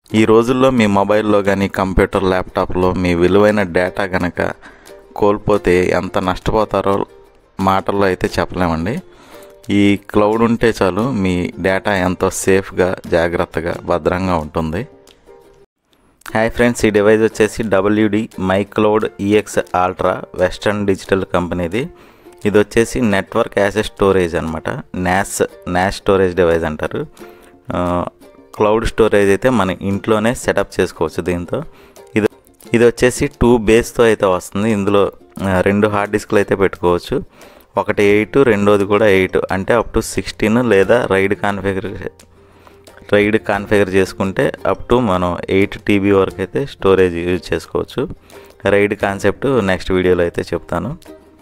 ఈ రోజుల్లో మీ మొబైల్లో కానీ కంప్యూటర్ ల్యాప్టాప్లో మీ విలువైన డేటా కనుక కోల్పోతే ఎంత నష్టపోతారో మాటల్లో అయితే చెప్పలేమండి ఈ క్లౌడ్ ఉంటే చాలు మీ డేటా ఎంతో సేఫ్గా జాగ్రత్తగా భద్రంగా ఉంటుంది హాయ్ ఫ్రెండ్స్ ఈ డివైస్ వచ్చేసి WD My Cloud EX Ultra Western Digital కంపెనీది ఇది వచ్చేసి నెట్వర్క్ యాసెస్ స్టోరేజ్ అనమాట నాస్ నాస్ స్టోరేజ్ డివైస్ అంటారు క్లౌడ్ స్టోరేజ్ అయితే మన ఇంట్లోనే సెటప్ చేసుకోవచ్చు దీంతో ఇది ఇది వచ్చేసి టూ బేస్తో అయితే వస్తుంది ఇందులో ఆ, రెండు హార్డ్ డిస్క్లు అయితే పెట్టుకోవచ్చు ఒకటి ఎయిట్ రెండోది కూడా ఎయిట్ అంటే అప్ టు సిక్స్టీన్ లేదా రైడ్ కాన్ఫిగర్ రైడ్ కాన్ఫిగర్ చేసుకుంటే అప్ టు మనం ఎయిట్ టీబీ వరకు అయితే స్టోరేజ్ యూజ్ చేసుకోవచ్చు రైడ్ కాన్సెప్ట్ నెక్స్ట్ వీడియోలో అయితే చెప్తాను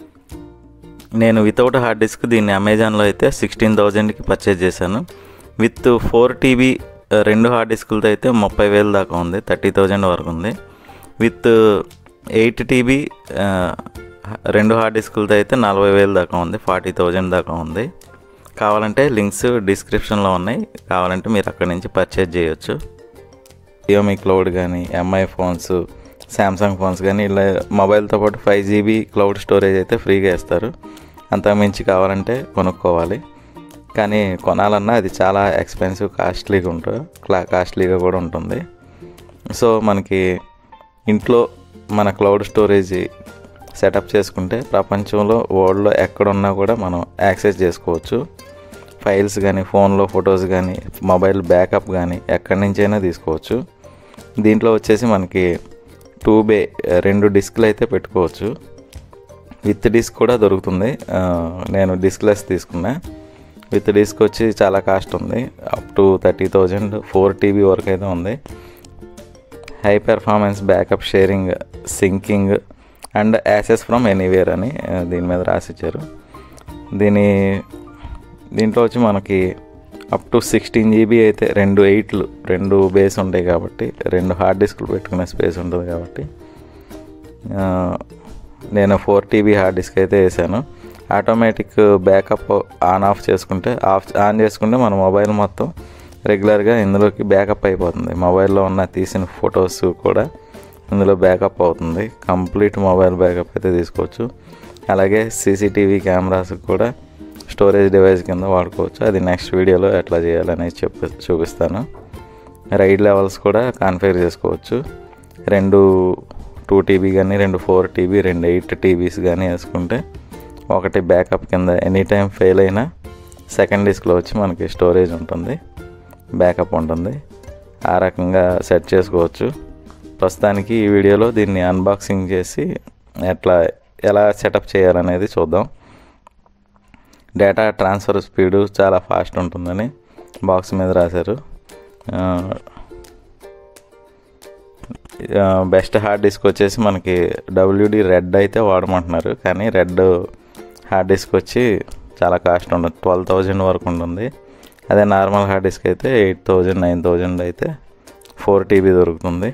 నేను వితౌట్ హార్డ్ డిస్క్ దీన్ని అమెజాన్లో అయితే సిక్స్టీన్ థౌజండ్కి పర్చేజ్ చేశాను విత్ ఫోర్ టీబీ రెండు హార్డ్ డిస్కులతో అయితే ముప్పై వేలు దాకా ఉంది థర్టీ థౌజండ్ వరకు ఉంది విత్ ఎయిట్ టీబీ రెండు హార్డ్ డిస్కులతో అయితే నలభై వేలు దాకా ఉంది ఫార్టీ థౌజండ్ దాకా ఉంది కావాలంటే లింక్స్ డిస్క్రిప్షన్లో ఉన్నాయి కావాలంటే మీరు అక్కడి నుంచి పర్చేజ్ చేయొచ్చు జియోమీ క్లౌడ్ కానీ ఎంఐ ఫోన్స్ శాంసంగ్ ఫోన్స్ కానీ ఇలా మొబైల్తో పాటు ఫైవ్ జీబీ క్లౌడ్ స్టోరేజ్ అయితే ఫ్రీగా ఇస్తారు అంతకుమించి కావాలంటే కొనుక్కోవాలి కానీ కొనాలన్నా అది చాలా ఎక్స్పెన్సివ్ కాస్ట్లీగా ఉంటుంది క్లా కాస్ట్లీగా కూడా ఉంటుంది సో మనకి ఇంట్లో మన క్లౌడ్ స్టోరేజ్ సెటప్ చేసుకుంటే ప్రపంచంలో వరల్డ్లో ఎక్కడున్నా కూడా మనం యాక్సెస్ చేసుకోవచ్చు ఫైల్స్ కానీ ఫోన్లో ఫొటోస్ కానీ మొబైల్ బ్యాకప్ కానీ ఎక్కడి నుంచైనా తీసుకోవచ్చు దీంట్లో వచ్చేసి మనకి టూ బే రెండు డిస్క్లు అయితే పెట్టుకోవచ్చు విత్ డిస్క్ కూడా దొరుకుతుంది ఆ, నేను డిస్క్లెస్ తీసుకున్నా విత్ డిస్క్ వచ్చి చాలా కాస్ట్ ఉంది up to thirty thousand four TB వరకు అయితే ఉంది high performance backup sharing syncing and access from anywhere అని ఆ, దీని మీద రాసిచ్చారు దీని దీంట్లో వచ్చి మనకి అప్ టు సిక్స్టీన్ జీబీ అయితే రెండు ఎయిట్లు రెండు బేస్ ఉంటాయి కాబట్టి రెండు హార్డ్ డిస్క్లు పెట్టుకునే స్పేస్ ఉంటుంది కాబట్టి ఆ, నేను ఫోర్ టీబీ హార్డ్ డిస్క్ అయితే వేసాను ఆటోమేటిక్ బ్యాకప్ ఆన్ ఆఫ్ చేసుకుంటే ఆఫ్ ఆన్ చేసుకుంటే మన మొబైల్ మొత్తం రెగ్యులర్గా ఇందులోకి బ్యాకప్ అయిపోతుంది మొబైల్లో ఉన్న తీసిన ఫొటోస్ కూడా ఇందులో బ్యాకప్ అవుతుంది కంప్లీట్ మొబైల్ బ్యాకప్ అయితే తీసుకోవచ్చు అలాగే సీసీటీవీ కెమెరాస్ కూడా స్టోరేజ్ డివైస్ కింద వాడుకోవచ్చు అది నెక్స్ట్ వీడియోలో ఎట్లా చేయాలనేది చెప్పి చూపిస్తాను రైడ్ లెవెల్స్ కూడా కాన్ఫిగర్ చేసుకోవచ్చు రెండు టూ టీబీ కానీ రెండు ఫోర్ టీబీ రెండు ఎయిట్ టీబీస్ కానీ వేసుకుంటే ఒకటి బ్యాకప్ కింద ఎనీ టైం ఫెయిల్ అయినా సెకండ్ డిస్క్లో వచ్చి మనకి స్టోరేజ్ ఉంటుంది బ్యాకప్ ఉంటుంది ఆ రకంగా సెట్ చేసుకోవచ్చు ప్రస్తుతానికి ఈ వీడియోలో దీన్ని అన్బాక్సింగ్ చేసి ఎట్లా ఎలా సెటప్ చేయాలనేది చూద్దాం డేటా ట్రాన్స్ఫర్ స్పీడు చాలా ఫాస్ట్ ఉంటుందని బాక్స్ మీద రాశారు బెస్ట్ హార్డ్ డిస్క్ వచ్చేసి మనకి డబ్ల్యూడి రెడ్ అయితే వాడమంటున్నారు కానీ రెడ్ హార్డ్ డిస్క్ వచ్చి చాలా కాస్ట్ ఉంటుంది ట్వెల్వ్ థౌజండ్ వరకు ఉంటుంది అదే నార్మల్ హార్డ్ డిస్క్ అయితే ఎయిట్ థౌజండ్ నైన్ థౌజండ్ అయితే ఫోర్ టీబీ దొరుకుతుంది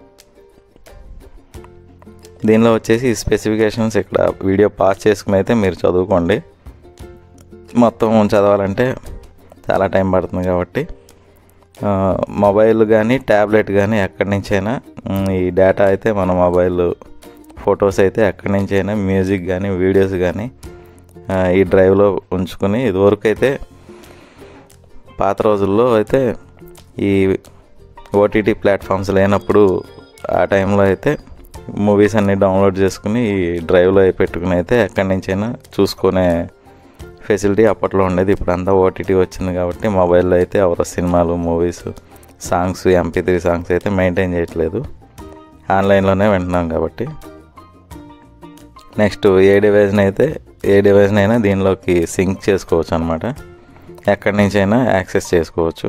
దీనిలో వచ్చేసి ఈ స్పెసిఫికేషన్స్ ఇక్కడ వీడియో పాస్ చేసుకుని అయితే మీరు చదువుకోండి మొత్తం చదవాలంటే చాలా టైం పడుతుంది కాబట్టి ఆ, మొబైల్ కానీ ట్యాబ్లెట్ కానీ ఎక్కడి నుంచైనా ఉమ్, ఈ డేటా అయితే మన మొబైల్ ఫొటోస్ అయితే ఎక్కడి నుంచైనా మ్యూజిక్ కానీ వీడియోస్ కానీ ఆ, ఈ డ్రైవ్లో ఉంచుకుని ఇదివరకు అయితే పాత రోజుల్లో అయితే ఈ ఓటీటీ ప్లాట్ఫామ్స్ లేనప్పుడు ఆ టైంలో అయితే మూవీస్ అన్నీ డౌన్లోడ్ చేసుకుని ఈ డ్రైవ్లో పెట్టుకుని అయితే ఎక్కడి నుంచైనా చూసుకునే ఫెసిలిటీ అప్పట్లో ఉండేది ఇప్పుడు అంతా ఓటీటీ వచ్చింది కాబట్టి మొబైల్లో అయితే ఎవరో సినిమాలు movies songs MP three songs అయితే మెయింటైన్ చేయట్లేదు ఆన్లైన్లోనే వింటున్నాం కాబట్టి నెక్స్ట్ ఏ డివైస్ని అయితే ఏ డివైస్ని అయినా దీనిలోకి సింక్ చేసుకోవచ్చు అనమాట ఎక్కడి నుంచి అయినా యాక్సెస్ చేసుకోవచ్చు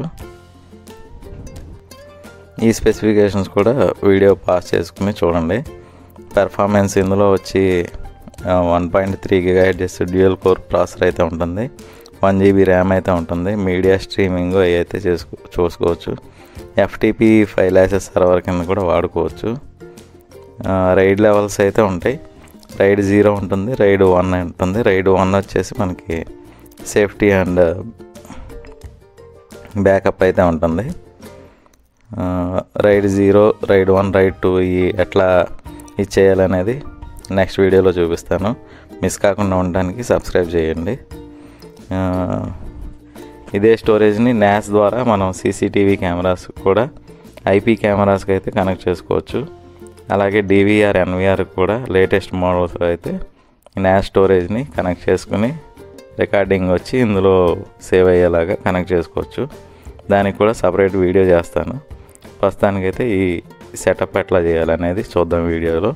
ఈ స్పెసిఫికేషన్స్ కూడా వీడియో పాస్ చేసుకుని చూడండి పెర్ఫార్మెన్స్ ఇందులో వచ్చి one point three gigahertz dual core processor అయితే ఉంటుంది వన్ జీబీ ర్యామ్ అయితే ఉంటుంది మీడియా స్ట్రీమింగ్ అవి అయితే చేసుకో చూసుకోవచ్చు ఎఫ్టీపీ ఫైల్ యాసెస్ సర్వర్ కింద కూడా వాడుకోవచ్చు రైడ్ లెవెల్స్ అయితే ఉంటాయి రైడ్ జీరో ఉంటుంది రైడ్ వన్ ఉంటుంది రైడ్ వన్ వచ్చేసి మనకి సేఫ్టీ అండ్ బ్యాకప్ అయితే ఉంటుంది RAID zero RAID one RAID two ఈ ఎట్లా ఇది చేయాలనేది నెక్స్ట్ వీడియోలో చూపిస్తాను మిస్ కాకుండా ఉండడానికి సబ్స్క్రైబ్ చేయండి ఆ, ఇదే స్టోరేజ్ని న్యాస్ ద్వారా మనం సీసీటీవీ కెమెరాస్ కూడా ఐపీ కెమెరాస్కి అయితే కనెక్ట్ చేసుకోవచ్చు అలాగే డివిఆర్ ఎన్విఆర్ కూడా లేటెస్ట్ మోడల్స్ అయితే న్యాస్ స్టోరేజ్ని కనెక్ట్ చేసుకుని రికార్డింగ్ వచ్చి ఇందులో సేవ్ అయ్యేలాగా కనెక్ట్ చేసుకోవచ్చు దానికి కూడా సపరేట్ వీడియో చేస్తాను ప్రస్తుతానికైతే ఈ సెటప్ ఎట్లా చేయాలనేది చూద్దాం వీడియోలో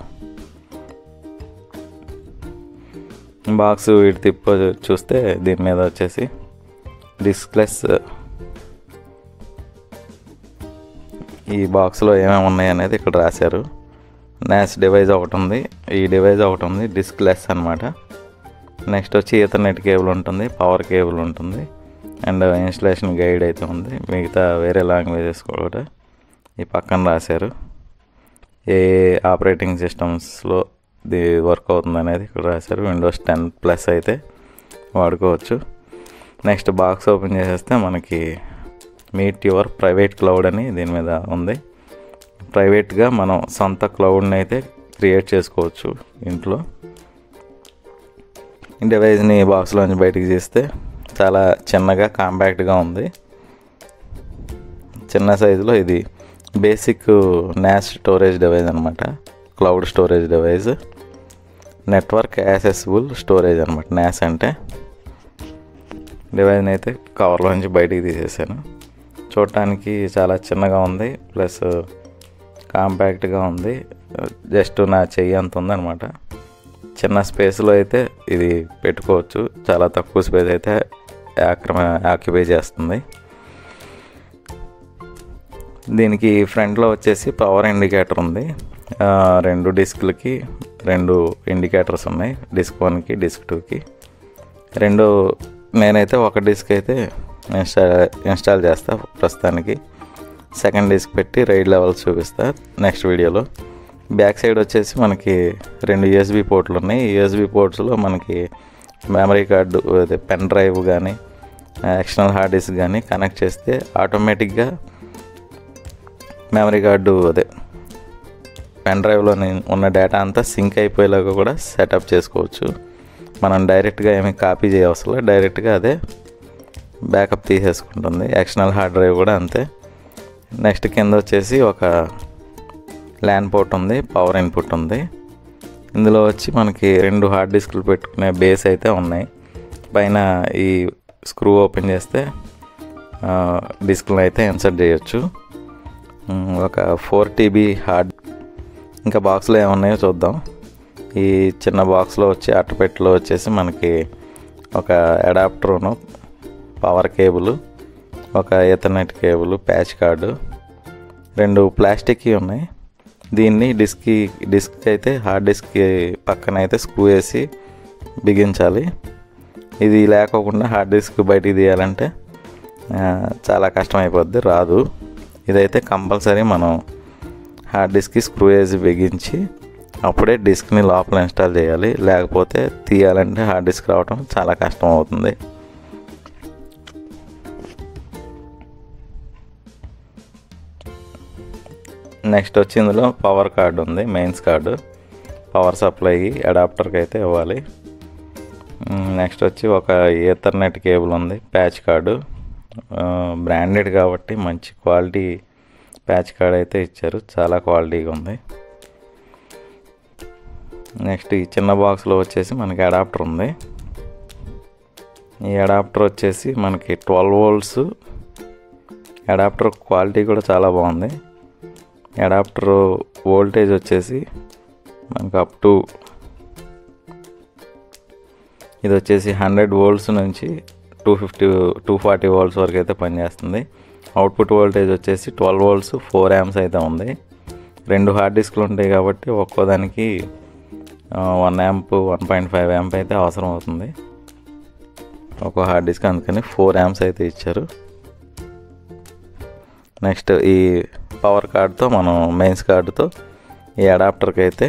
బాక్స్ ఇటు తిప్ప చూస్తే దీని మీద వచ్చేసి డిస్క్లెస్ ఈ బాక్స్లో ఏమేమి ఉన్నాయి అనేది ఇక్కడ రాశారు నాస్ డివైస్ ఒకటి ఉంది ఈ డివైస్ ఒకటి ఉంది డిస్క్లెస్ అనమాట నెక్స్ట్ వచ్చి ఈథర్నెట్ కేబుల్ ఉంటుంది పవర్ కేబుల్ ఉంటుంది అండ్ ఇన్స్టలేషన్ గైడ్ అయితే ఉంది మిగతా వేరే లాంగ్వేజెస్ కూడా ఈ పక్కన రాశారు ఏ ఆపరేటింగ్ సిస్టమ్స్లో ఇది వర్క్ అవుతుంది అనేది ఇక్కడ రాశారు విండోస్ టెన్ ప్లస్ అయితే వాడుకోవచ్చు నెక్స్ట్ బాక్స్ ఓపెన్ చేసేస్తే మనకి మీట్ యువర్ ప్రైవేట్ క్లౌడ్ అని దీని మీద ఉంది ప్రైవేట్గా మనం సొంత క్లౌడ్ని అయితే క్రియేట్ చేసుకోవచ్చు ఇంట్లో డివైజ్ని బాక్స్లోంచి బయటికి తీస్తే చాలా చిన్నగా కాంపాక్ట్గా ఉంది చిన్న సైజులో ఇది బేసిక్ నాస్ స్టోరేజ్ డివైస్ అనమాట cloud storage device network accessible storage అనమాట నాస్ అంటే డివైజ్ని అయితే కవర్లోంచి బయటికి తీసేసాను చూడటానికి చాలా చిన్నగా ఉంది ప్లస్ కాంపాక్ట్గా ఉంది జస్ట్ నా చెయ్యి అంత ఉందన్నమాట చిన్న స్పేస్లో అయితే ఇది పెట్టుకోవచ్చు చాలా తక్కువ స్పేస్ అయితే ఆక్రమ ఆక్యుపై చేస్తుంది దీనికి ఫ్రంట్లో వచ్చేసి పవర్ ఇండికేటర్ ఉంది ఆ, రెండు డిస్క్లకి రెండు ఇండికేటర్స్ ఉన్నాయి డిస్క్ వన్కి డిస్క్ టూకి రెండు నేనైతే ఒక డిస్క్ అయితే ఇన్స్టా ఇన్స్టాల్ చేస్తా ప్రస్తుతానికి సెకండ్ డిస్క్ పెట్టి రైడ్ లెవెల్స్ చూపిస్తా నెక్స్ట్ వీడియోలో బ్యాక్ సైడ్ వచ్చేసి మనకి రెండు యూఎస్బి పోర్ట్లు ఉన్నాయి యూఎస్బి పోర్ట్స్లో మనకి మెమరీ కార్డు అదే పెన్ డ్రైవ్ కానీ ఎక్స్టర్నల్ హార్డ్ డిస్క్ కానీ కనెక్ట్ చేస్తే ఆటోమేటిక్గా మెమరీ కార్డు అదే పెన్ డ్రైవ్లో ఉన్న డేటా అంతా సింక్ అయిపోయేలాగా కూడా సెటప్ చేసుకోవచ్చు మనం డైరెక్ట్గా ఏమీ కాపీ చేయవసరం డైరెక్ట్గా అదే బ్యాకప్ తీసేసుకుంటుంది ఎక్స్టర్నల్ హార్డ్ డ్రైవ్ కూడా అంతే నెక్స్ట్ కింద వచ్చేసి ఒక ల్యాన్ పోర్ట్ ఉంది పవర్ ఇన్పుట్ ఉంది ఇందులో వచ్చి మనకి రెండు హార్డ్ డిస్క్లు పెట్టుకునే బేస్ అయితే ఉన్నాయి పైన ఈ స్క్రూ ఓపెన్ చేస్తే డిస్క్లను అయితే ఇన్సర్ట్ చేయొచ్చు ఉమ్, ఒక ఫోర్ టీబీ హార్డ్ ఇంకా బాక్స్లో ఏమున్నాయో చూద్దాం ఈ చిన్న బాక్స్లో వచ్చి అట్టపెట్టెలో వచ్చేసి మనకి ఒక అడాప్టర్ను పవర్ కేబుల్ ఒక ఈథర్నెట్ కేబుల్ ప్యాచ్ కార్డు రెండు ప్లాస్టిక్వి ఉన్నాయి దీన్ని డిస్క్కి డిస్క్ అయితే హార్డ్ డిస్క్కి పక్కన అయితే స్క్రూ వేసి బిగించాలి ఇది లేకోకుండా హార్డ్ డిస్క్ బయటికి తీయాలంటే ఆ, చాలా కష్టం అయిపోద్ది రాదు ఇదైతే కంపల్సరీ మనం హార్డ్ డిస్క్కి స్క్రూ వేసి బిగించి అప్పుడే డిస్క్ని లోపల ఇన్స్టాల్ చేయాలి లేకపోతే తీయాలంటే హార్డ్ డిస్క్ రావడం చాలా కష్టం అవుతుంది నెక్స్ట్ వచ్చి ఇందులో పవర్ కార్డు ఉంది మెయిన్స్ కార్డు పవర్ సప్లై అడాప్టర్కి అయితే ఇవ్వాలి నెక్స్ట్ వచ్చి ఒక ఈథర్నెట్ కేబుల్ ఉంది ప్యాచ్ కార్డు బ్రాండెడ్ కాబట్టి మంచి క్వాలిటీ ప్యాచ్ కార్డ్ అయితే ఇచ్చారు చాలా క్వాలిటీగా ఉంది నెక్స్ట్ ఈ చిన్న బాక్స్లో వచ్చేసి మనకి అడాప్టర్ ఉంది ఈ అడాప్టర్ వచ్చేసి మనకి ట్వెల్వ్ వోల్ట్స్ అడాప్టర్ క్వాలిటీ కూడా చాలా బాగుంది అడాప్టర్ వోల్టేజ్ వచ్చేసి మనకు అప్ టు ఇది వచ్చేసి హండ్రెడ్ వోల్ట్స్ నుంచి two fifty two forty volts వరకు అయితే పనిచేస్తుంది అవుట్పుట్ వోల్టేజ్ వచ్చేసి ట్వెల్వ్ వోల్ట్స్ ఫోర్ యామ్స్ అయితే ఉంది రెండు హార్డ్ డిస్క్లు ఉంటాయి కాబట్టి ఒక్కో దానికి one amp one point five amp అయితే అవసరం అవుతుంది ఒక హార్డ్ డిస్క్ అందుకని ఫోర్ యాంప్స్ అయితే ఇచ్చారు నెక్స్ట్ ఈ పవర్ కార్డ్తో మనం మెయిన్స్ కార్డుతో ఈ అడాప్టర్కి అయితే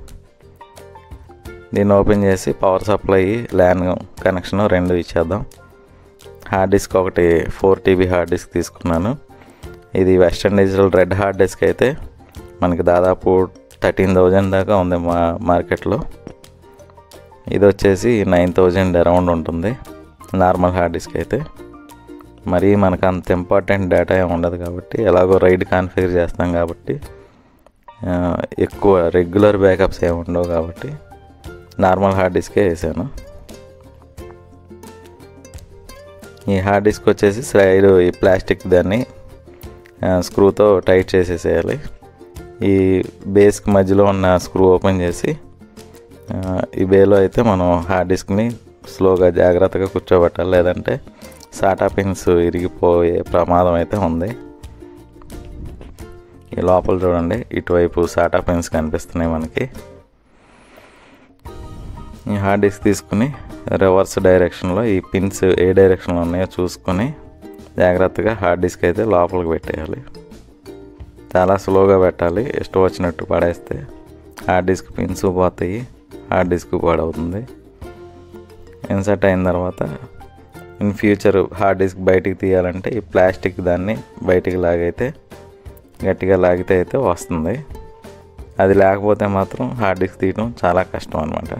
దీన్ని ఓపెన్ చేసి పవర్ సప్లై ల్యాన్ కనెక్షన్ రెండు ఇచ్చేద్దాం హార్డ్ డిస్క్ ఒకటి ఫోర్ టీబీ హార్డ్ డిస్క్ తీసుకున్నాను ఇది Western Digital red hard disk అయితే మనకి దాదాపు థర్టీన్ థౌజండ్ దాకా ఉంది మా మార్కెట్లో ఇది వచ్చేసి నైన్ థౌజండ్ అరౌండ్ ఉంటుంది నార్మల్ హార్డ్ డిస్క్ అయితే మరి మనకు అంత ఇంపార్టెంట్ డేటా ఏమి ఉండదు కాబట్టి ఎలాగో రైడ్ కాన్ఫిగర్ చేస్తాం కాబట్టి ఆ, ఎక్కువ రెగ్యులర్ బ్యాకప్స్ ఏమి ఉండవు కాబట్టి నార్మల్ హార్డ్ డిస్కే వేసాను ఈ హార్డ్ డిస్క్ వచ్చేసి సైడ్ ఈ ప్లాస్టిక్ దాన్ని ఆ, స్క్రూతో టైట్ చేసేసేయాలి ఈ బేస్కి మధ్యలో ఉన్న స్క్రూ ఓపెన్ చేసి ఆ, ఈ బేలో అయితే మనం హార్డ్ డిస్క్ని స్లోగా జాగ్రత్తగా కూర్చోబెట్టాలి లేదంటే సాటా పిన్స్ ఇరిగిపోయే ప్రమాదం అయితే ఉంది ఈ లోపల చూడండి ఇటువైపు సాటా పిన్స్ కనిపిస్తున్నాయి మనకి ఈ హార్డ్ డిస్క్ తీసుకుని రివర్స్ డైరెక్షన్లో ఈ పిన్స్ ఏ డైరెక్షన్లో ఉన్నాయో చూసుకొని జాగ్రత్తగా హార్డ్ డిస్క్ అయితే లోపలికి పెట్టేయాలి చాలా స్లోగా పెట్టాలి ఇష్టం వచ్చినట్టు పడేస్తే హార్డ్ డిస్క్ పిన్స్ పోతాయి హార్డ్ డిస్క్ పాడవుతుంది ఇన్సర్ట్ అయిన తర్వాత ఇన్ ఫ్యూచర్ హార్డ్ డిస్క్ బయటికి తీయాలంటే ఈ ప్లాస్టిక్ దాన్ని బయటికి లాగైతే గట్టిగా లాగితే అయితే వస్తుంది అది లేకపోతే మాత్రం హార్డ్ డిస్క్ తీయడం చాలా కష్టం అనమాట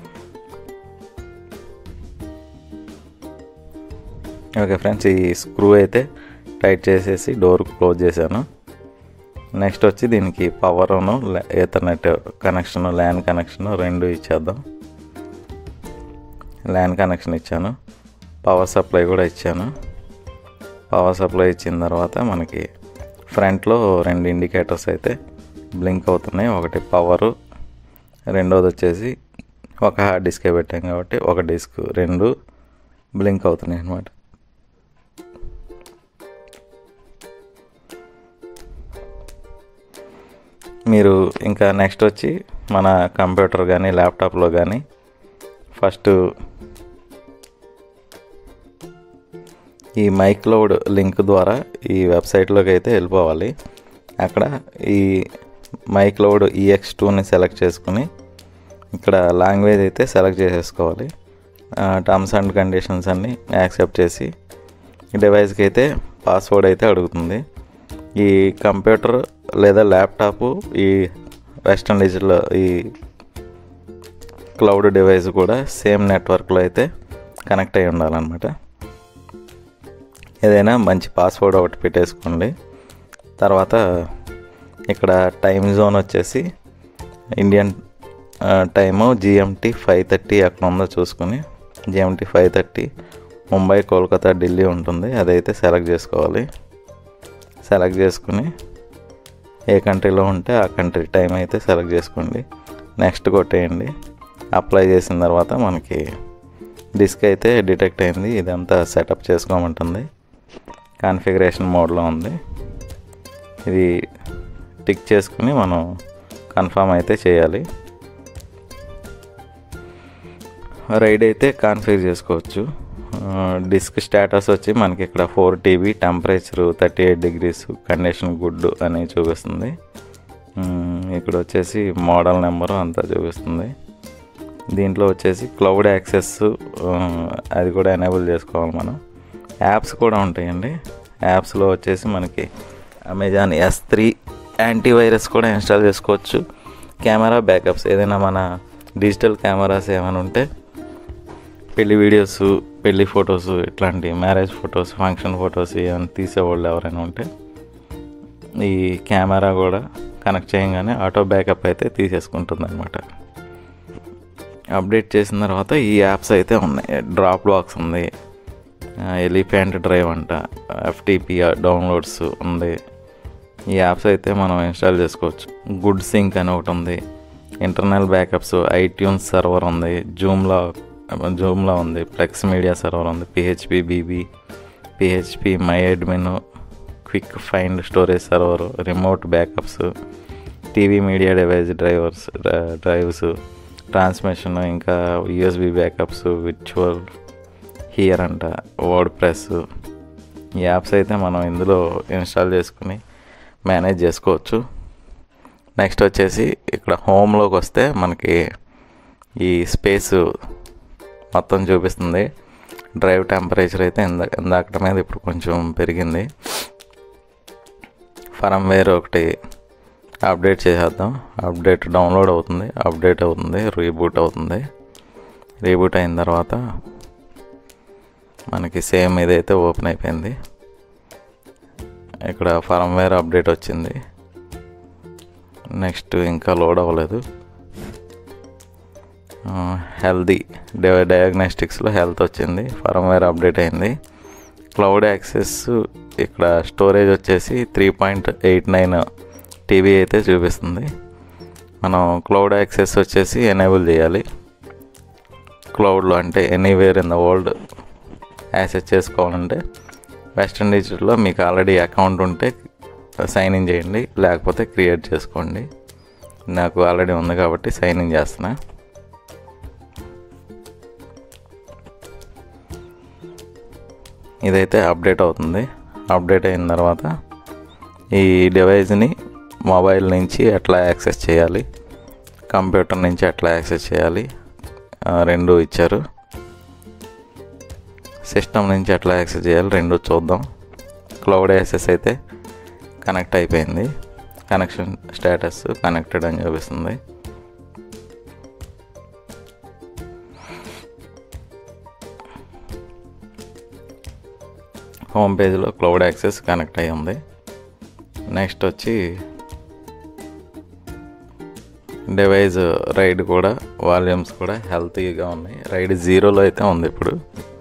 ఓకే ఫ్రెండ్స్ ఈ స్క్రూ అయితే టైట్ చేసేసి డోర్ క్లోజ్ చేశాను నెక్స్ట్ వచ్చి దీనికి పవరును ఈథర్నెట్ కనెక్షన్ ల్యాన్ కనెక్షన్ రెండు ఇచ్చేద్దాం ల్యాన్ కనెక్షన్ ఇచ్చాను పవర్ సప్లై కూడా ఇచ్చాను పవర్ సప్లై ఇచ్చిన తర్వాత మనకి ఫ్రంట్లో రెండు ఇండికేటర్స్ అయితే బ్లింక్ అవుతున్నాయి ఒకటి పవరు రెండోది వచ్చేసి ఒక హార్డ్ డిస్కే పెట్టాం కాబట్టి ఒక డిస్క్ రెండు బ్లింక్ అవుతున్నాయి అన్నమాట మీరు ఇంకా నెక్స్ట్ వచ్చి మన కంప్యూటర్ కానీ ల్యాప్టాప్లో కానీ ఫస్ట్ ఈ మైక్లౌడ్ లింక్ ద్వారా ఈ వెబ్సైట్లోకి అయితే వెళ్ళిపోవాలి అక్కడ ఈ మైక్లౌడ్ ఈఎక్స్ టూని సెలెక్ట్ చేసుకుని ఇక్కడ లాంగ్వేజ్ అయితే సెలెక్ట్ చేసేసుకోవాలి టర్మ్స్ అండ్ కండిషన్స్ అన్నీ యాక్సెప్ట్ చేసి ఈ డివైస్కి అయితే పాస్వర్డ్ అయితే అడుగుతుంది ఈ కంప్యూటర్ లేదా ల్యాప్టాప్ ఈ వెస్టర్న్ డిజిటల్ ఈ క్లౌడ్ డివైస్ కూడా సేమ్ నెట్వర్క్లో అయితే కనెక్ట్ అయి ఉండాలన్నమాట ఏదైనా మంచి పాస్వర్డ్ ఒకటి పెట్టేసుకోండి తర్వాత ఇక్కడ టైం జోన్ వచ్చేసి Indian time GMT five thirty ఎక్కడ ఉందో చూసుకుని GMT five thirty Mumbai Kolkata Delhi ఉంటుంది అదైతే సెలెక్ట్ చేసుకోవాలి సెలెక్ట్ చేసుకుని ఏ కంట్రీలో ఉంటే ఆ కంట్రీ టైం అయితే సెలెక్ట్ చేసుకోండి నెక్స్ట్ కొట్టేయండి అప్లై చేసిన తర్వాత మనకి డిస్క్ అయితే డిటెక్ట్ అయింది ఇదంతా సెటప్ చేసుకోమంటుంది కాన్ఫిగరేషన్ మోడ్లో ఉంది ఇది టిక్ చేసుకుని మనం కన్ఫర్మ్ అయితే చేయాలి రైడ్ అయితే కాన్ఫిగర్ చేసుకోవచ్చు డిస్క్ స్టేటస్ వచ్చి మనకి ఇక్కడ four TB temperature thirty eight degrees condition good అని చూపిస్తుంది మ్మ్, ఇక్కడ వచ్చేసి మోడల్ నెంబరు అంతా చూపిస్తుంది దీంట్లో వచ్చేసి క్లౌడ్ యాక్సెస్ ఆ, అది కూడా ఎనేబుల్ చేసుకోవాలి మనం యాప్స్ కూడా ఉంటాయండి యాప్స్లో వచ్చేసి మనకి అమెజాన్ ఎస్ త్రీ యాంటీవైరస్ కూడా ఇన్స్టాల్ చేసుకోవచ్చు కెమెరా బ్యాకప్స్ ఏదైనా మన డిజిటల్ కెమెరాస్ ఏమైనా ఉంటే పెళ్లి వీడియోస్ పెళ్లి ఫొటోస్ ఇట్లాంటి మ్యారేజ్ ఫొటోస్ ఫంక్షన్ ఫొటోస్ ఏమైనా తీసేవాళ్ళు ఎవరైనా ఉంటే ఈ కెమెరా కూడా కనెక్ట్ చేయగానే ఆటో బ్యాకప్ అయితే తీసేసుకుంటుంది అనమాట అప్డేట్ చేసిన తర్వాత ఈ యాప్స్ అయితే ఉన్నాయి డ్రాప్ బాక్స్ ఉంది ఎలిఫెంట్ డ్రైవ్ అంట ఎఫ్టీపీ డౌన్లోడ్స్ ఉంది ఈ యాప్స్ అయితే మనం ఇన్స్టాల్ చేసుకోవచ్చు గుడ్ సింక్ అని ఒకటి ఉంది ఇంటర్నల్ బ్యాకప్స్ ఐట్యూన్స్ సర్వర్ ఉంది జూమ్లో జూమ్లో ఉంది ఫ్లెక్స్ మీడియా సర్వర్ ఉంది PHP BB PHP my admin quick find storage server remote backups TV media device drivers drives transmission ఇంకా యూఎస్బి బ్యాకప్స్ విర్చువల్ హియర్ అంట WordPress ఈ apps అయితే మనం ఇందులో install చేసుకుని మేనేజ్ చేసుకోవచ్చు నెక్స్ట్ వచ్చేసి ఇక్కడ హోమ్లోకి వస్తే మనకి ఈ స్పేస్ మొత్తం చూపిస్తుంది డ్రైవ్ టెంపరేచర్ అయితే ఇందా ఇందాకట మీద ఇప్పుడు కొంచెం పెరిగింది ఫర్మ్వేర్ ఒకటి అప్డేట్ చేసేద్దాం అప్డేట్ డౌన్లోడ్ అవుతుంది అప్డేట్ అవుతుంది రీబూట్ అవుతుంది రీబూట్ అయిన తర్వాత మనకి సేమ్ ఇదైతే ఓపెన్ అయిపోయింది ఇక్కడ ఫర్మ్వేర్ అప్డేట్ వచ్చింది నెక్స్ట్ ఇంకా లోడ్ అవ్వలేదు హెల్దీ డయాగ్నోస్టిక్స్లో హెల్త్ వచ్చింది ఫర్మ్వేర్ అప్డేట్ అయింది క్లౌడ్ యాక్సెస్ ఇక్కడ స్టోరేజ్ వచ్చేసి three point eight nine TB అయితే చూపిస్తుంది మనం క్లౌడ్ యాక్సెస్ వచ్చేసి ఎనేబుల్ చేయాలి క్లౌడ్లో అంటే anywhere in the world access చేసుకోవాలంటే వెస్ట్రన్ డిజిటల్లో మీకు ఆల్రెడీ అకౌంట్ ఉంటే సైన్ ఇన్ చేయండి లేకపోతే క్రియేట్ చేసుకోండి నాకు ఆల్రెడీ ఉంది కాబట్టి సైన్ ఇన్ చేస్తున్నా ఇదైతే అప్డేట్ అవుతుంది అప్డేట్ అయిన తర్వాత ఈ డివైస్ని మొబైల్ నుంచి ఎట్లా యాక్సెస్ చేయాలి కంప్యూటర్ నుంచి ఎట్లా యాక్సెస్ చేయాలి ఆ, రెండు ఇచ్చారు సిస్టమ్ నుంచి ఎట్లా యాక్సెస్ చేయాలి రెండు చూద్దాం క్లౌడ్ యాక్సెస్ అయితే కనెక్ట్ అయిపోయింది కనెక్షన్ స్టేటస్ కనెక్టెడ్ అని చూపిస్తుంది హోమ్ పేజ్లో క్లౌడ్ యాక్సెస్ కనెక్ట్ అయి ఉంది నెక్స్ట్ వచ్చి డివైజ్ రైడ్ కూడా వాల్యూమ్స్ కూడా హెల్తీగా ఉన్నాయి రైడ్ జీరోలో అయితే ఉంది ఇప్పుడు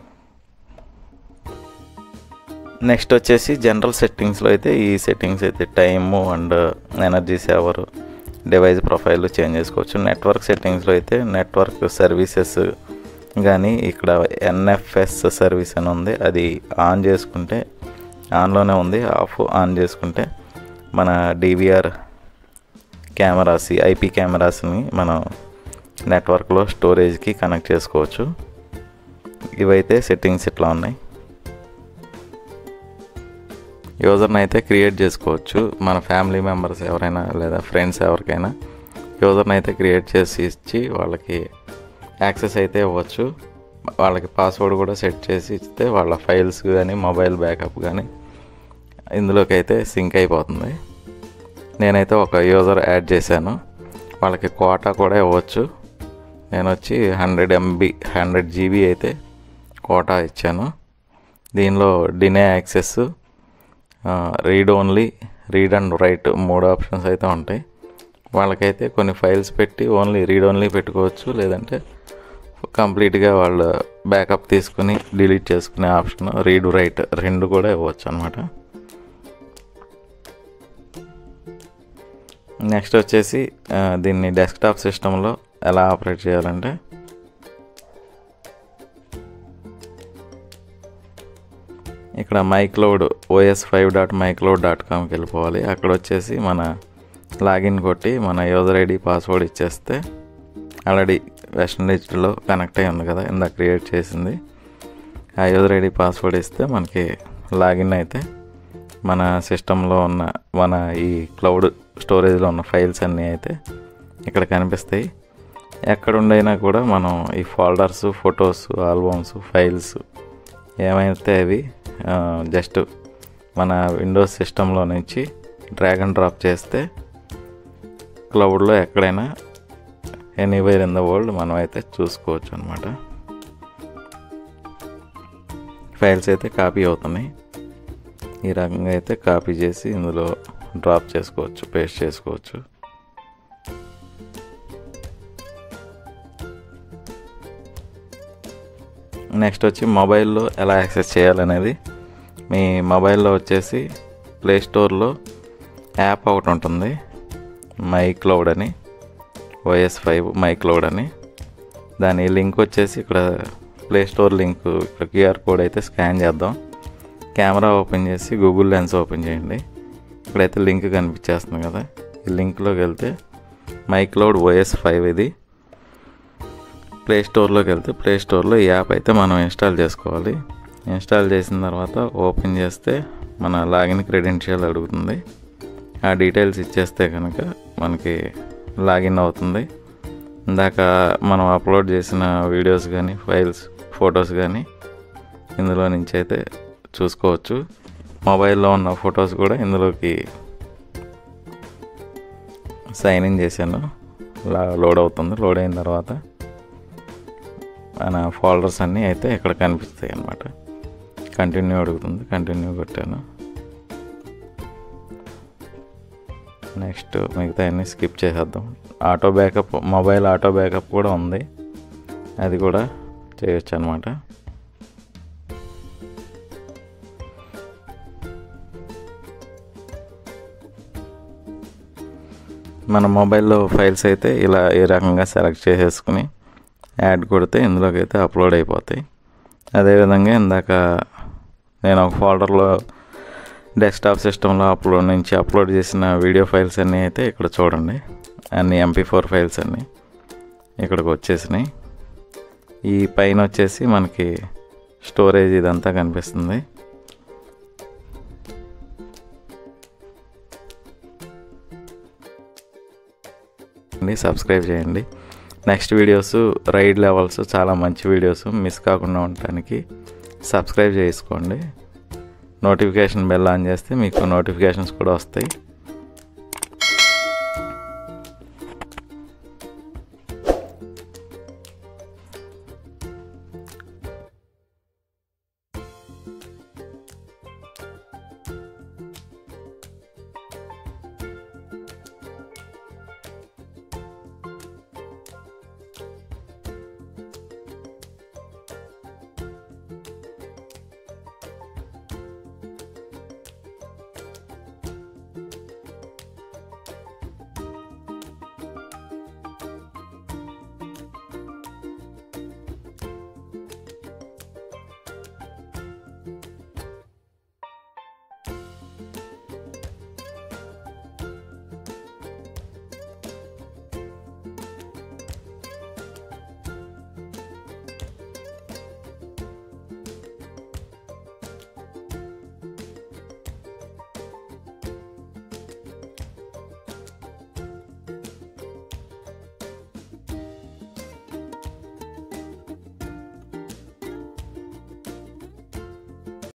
నెక్స్ట్ వచ్చేసి జనరల్ సెట్టింగ్స్లో అయితే ఈ సెట్టింగ్స్ అయితే time and energy saver device profile change చేసుకోవచ్చు నెట్వర్క్ సెట్టింగ్స్లో అయితే నెట్వర్క్ సర్వీసెస్ కానీ ఇక్కడ ఎన్ఎఫ్ఎస్ సర్వీస్ అని ఉంది అది ఆన్ చేసుకుంటే ఆన్లోనే ఉంది ఆఫ్ ఆన్ చేసుకుంటే మన డివిఆర్ కెమెరాస్ ఐపీ కెమెరాస్ని మనం నెట్వర్క్లో స్టోరేజ్కి కనెక్ట్ చేసుకోవచ్చు ఇవైతే సెట్టింగ్స్ ఇట్లా ఉన్నాయి యూజర్ని అయితే క్రియేట్ చేసుకోవచ్చు మన ఫ్యామిలీ మెంబర్స్ ఎవరైనా లేదా ఫ్రెండ్స్ ఎవరికైనా యూజర్ని అయితే క్రియేట్ చేసి ఇచ్చి వాళ్ళకి యాక్సెస్ అయితే ఇవ్వచ్చు వాళ్ళకి పాస్వర్డ్ కూడా సెట్ చేసి ఇస్తే వాళ్ళ ఫైల్స్ కానీ మొబైల్ బ్యాకప్ కానీ ఇందులోకి అయితే సింక్ అయిపోతుంది నేనైతే ఒక యూజర్ యాడ్ చేశాను వాళ్ళకి కోటా కూడా ఇవ్వచ్చు నేను వచ్చి హండ్రెడ్ ఎంబీ హండ్రెడ్ జీబీ అయితే కోటా ఇచ్చాను దీనిలో deny access read only read and write మూడు ఆప్షన్స్ అయితే ఉంటాయి వాళ్ళకైతే కొన్ని ఫైల్స్ పెట్టి ఓన్లీ రీడ్ ఓన్లీ పెట్టుకోవచ్చు లేదంటే కంప్లీట్గా వాళ్ళు బ్యాకప్ తీసుకుని డిలీట్ చేసుకునే ఆప్షన్ రీడ్ రైట్ రెండు కూడా ఇవ్వచ్చు అనమాట నెక్స్ట్ వచ్చేసి ఆ, దీన్ని డెస్క్టాప్ సిస్టంలో ఎలా ఆపరేట్ చేయాలంటే ఇక్కడ my cloud OS five dot my cloud dot కామ్కి వెళ్ళిపోవాలి అక్కడ వచ్చేసి మన లాగిన్ కొట్టి మన యూజర్ ఐడి పాస్వర్డ్ ఇచ్చేస్తే ఆల్రెడీ వెస్ట్రన్ డిజిటల్లో కనెక్ట్ అయి ఉంది కదా ఇందాక క్రియేట్ చేసింది ఆ యూజర్ ఐడి పాస్వర్డ్ ఇస్తే మనకి లాగిన్ అయితే మన సిస్టంలో ఉన్న మన ఈ క్లౌడ్ స్టోరేజ్లో ఉన్న ఫైల్స్ అన్నీ అయితే ఇక్కడ కనిపిస్తాయి ఎక్కడుండైనా కూడా మనం ఈ ఫోల్డర్స్ ఫొటోస్ ఆల్బమ్స్ ఫైల్స్ ఏమైతే అవి జస్ట్ మన విండోస్ సిస్టంలో నుంచి డ్రాగ్ అండ్ డ్రాప్ చేస్తే క్లౌడ్లో ఎక్కడైనా ఎనీవేర్ ఇన్ ద వరల్డ్ మనం అయితే చూసుకోవచ్చు అనమాట ఫైల్స్ అయితే కాపీ అవుతున్నాయి ఈ రకంగా అయితే కాపీ చేసి ఇందులో డ్రాప్ చేసుకోవచ్చు పేస్ట్ చేసుకోవచ్చు నెక్స్ట్ వచ్చి మొబైల్లో ఎలా యాక్సెస్ చేయాలనేది మీ మొబైల్లో వచ్చేసి ప్లే స్టోర్లో యాప్ ఒకటి ఉంటుంది మై క్లౌడ్ అని ఓఎస్ ఫైవ్ మై క్లౌడ్ అని దాని లింక్ వచ్చేసి ఇక్కడ ప్లే స్టోర్ లింక్ ఇక్కడ క్యూఆర్ కోడ్ అయితే స్కాన్ చేద్దాం కెమెరా ఓపెన్ చేసి గూగుల్ లెన్స్ ఓపెన్ చేయండి ఇక్కడైతే లింక్ కనిపించేస్తుంది కదా ఈ లింక్లోకి వెళ్తే మై క్లౌడ్ ఓఎస్ ఫైవ్ ఇది ప్లే స్టోర్లోకి వెళ్తే ప్లే స్టోర్లో ఈ యాప్ అయితే మనం ఇన్స్టాల్ చేసుకోవాలి ఇన్స్టాల్ చేసిన తర్వాత ఓపెన్ చేస్తే మన లాగిన్ క్రెడెన్షియల్ అడుగుతుంది ఆ డీటెయిల్స్ ఇచ్చేస్తే కనుక మనకి లాగిన్ అవుతుంది ఇందాక మనం అప్లోడ్ చేసిన వీడియోస్ కానీ ఫైల్స్ ఫొటోస్ కానీ ఇందులో నుంచి అయితే చూసుకోవచ్చు మొబైల్లో ఉన్న ఫొటోస్ కూడా ఇందులోకి సైన్ ఇన్ చేశాను ఇలా లోడ్ అవుతుంది లోడ్ అయిన తర్వాత మన ఫోల్డర్స్ అన్నీ అయితే ఇక్కడ కనిపిస్తాయి అన్నమాట కంటిన్యూ అడుగుతుంది కంటిన్యూ కొట్టాను నెక్స్ట్ మిగతా అన్ని స్కిప్ చేసేద్దాం auto backup mobile auto backup కూడా ఉంది అది కూడా చేయొచ్చు అనమాట మన మొబైల్లో ఫైల్స్ అయితే ఇలా ఈ రకంగా సెలెక్ట్ చేసేసుకుని యాడ్ కొడితే ఇందులోకి అయితే అప్లోడ్ అయిపోతాయి అదేవిధంగా ఇందాక నేను ఒక ఫోల్డర్లో డెస్క్టాప్ సిస్టంలో అప్లోడ్ నుంచి అప్లోడ్ చేసిన వీడియో ఫైల్స్ అన్నీ అయితే ఇక్కడ చూడండి అన్ని ఎంపీ ఫోర్ ఫైల్స్ అన్నీ ఇక్కడికి వచ్చేసినాయి ఈ పైన వచ్చేసి మనకి స్టోరేజ్ ఇదంతా కనిపిస్తుంది సబ్స్క్రైబ్ చేయండి నెక్స్ట్ వీడియోస్ రైడ్ లెవెల్స్ చాలా మంచి వీడియోస్ మిస్ కాకుండా ఉండటానికి సబ్స్క్రైబ్ చేసుకోండి నోటిఫికేషన్ బెల్ ఆన్ చేస్తే మీకు నోటిఫికేషన్స్ కూడా వస్తాయి